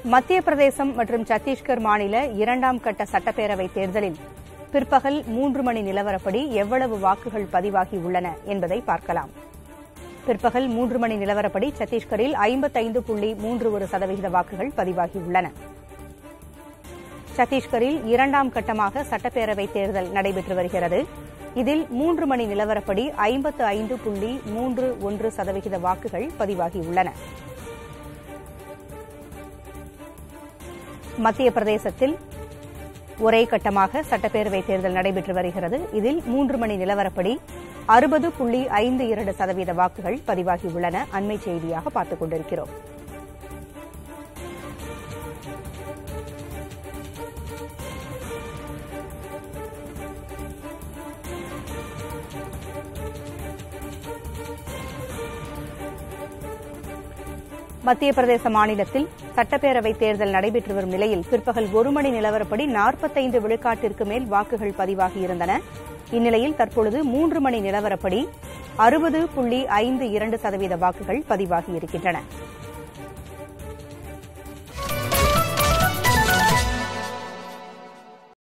மத்திய பிரதேசம் மற்றும் சத்தீஸ்கர் மாநில இரண்டாம் கட்ட சட்டப்பேரவை தேர்தலில் பிற்பகல் மூன்று மணி நிலவரப்படி எவ்வளவு வாக்குகள் பதிவாகியுள்ளன என்பதை பார்க்கலாம் பிற்பகல் மூன்று மணி நிலவரப்படி சத்தீஸ்கரில் ஐம்பத்தைந்து புள்ளி மூன்று ஒரு சதவிகித வாக்குகள் பதிவாகியுள்ளன சத்தீஸ்கரில் இரண்டாம் கட்டமாக சட்டப்பேரவை தேர்தல் நடைபெற்று வருகிறது இதில் மூன்று மணி நிலவரப்படி ஐம்பத்து ஐந்து புள்ளி மூன்று ஒன்று சதவிகித வாக்குகள் பதிவாகியுள்ளன மத்திய பிரதேசத்தில் ஒரே கட்டமாக சட்டப்பேரவை தேர்தல் நடைபெற்று வருகிறது இதில் மூன்று மணி நிலவரப்படி அறுபது புள்ளி ஐந்து இரண்டு சதவீத வாக்குகள் பதிவாகியுள்ளன அண்மை செய்தியாக பார்த்துக் கொண்டிருக்கிறோம் மத்திய பிரதேச மாநிலத்தில் சட்டப்பேரவை தேர்தல் நடைபெற்று வரும் நிலையில் பிற்பகல் ஒரு மணி நிலவரப்படி நாற்பத்தைந்து விழுக்காட்டிற்கு மேல் வாக்குகள் பதிவாகியிருந்தன இந்நிலையில் தற்பொழுது மூன்று மணி நிலவரப்படி அறுபது புள்ளி ஐந்து இரண்டு சதவீத வாக்குகள் பதிவாகியிருக்கின்றன